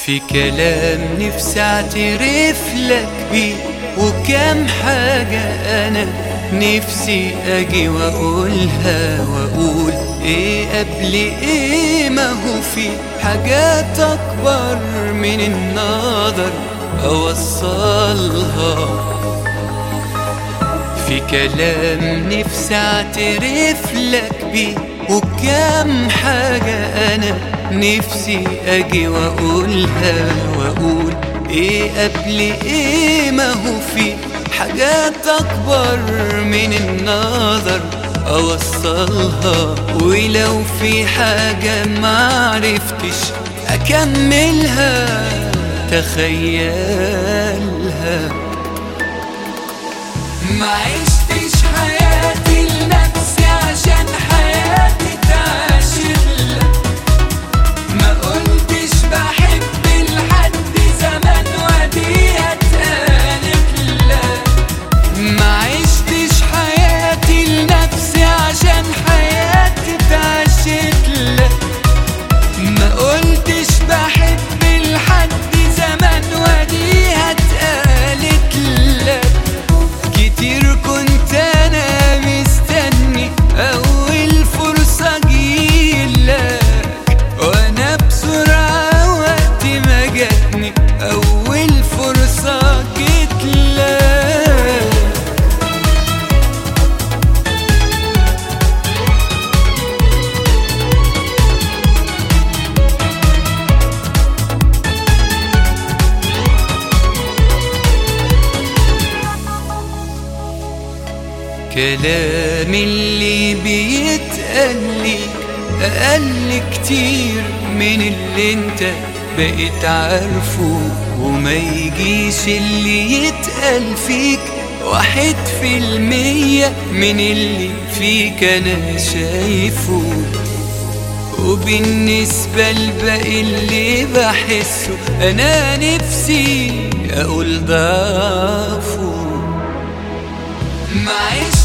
في كلام نفسي اعترف لك بيه وكام حاجة انا نفسي اجي واقولها واقول ايه قبل ايه ما هو في حاجات اكبر من النظر اوصلها في كلام نفسي اعترف لك بيه وكام حاجة انا نفسي اجي واقولها واقول ايه قبل ايه ما هو في حاجات اكبر من النظر اوصلها ولو في حاجة ما عرفتش اكملها تخيلها ما عشتش حياتي لنفسي عشان حياتي تعاشر ما قلتش بحب لحد زمان ودي اتقالت لك ما عشتش حياتي لنفسي عشان حياتي تعاشر لك ما قلتش بحب لحد زمان ودي اتقالت لك كتير كنت انا مستني اول فرصة جيلك وانا بسرعة وقت ما جاتني اول فرصة جيتلك كلام اللي بيتقال لي أقل كتير من اللي انت بقيت عارفه وما يجيش اللي يتقال فيك واحد في المية من اللي فيك أنا شايفه وبالنسبة لباقي اللي بحسه أنا نفسي أقول ضعفه ما عشتش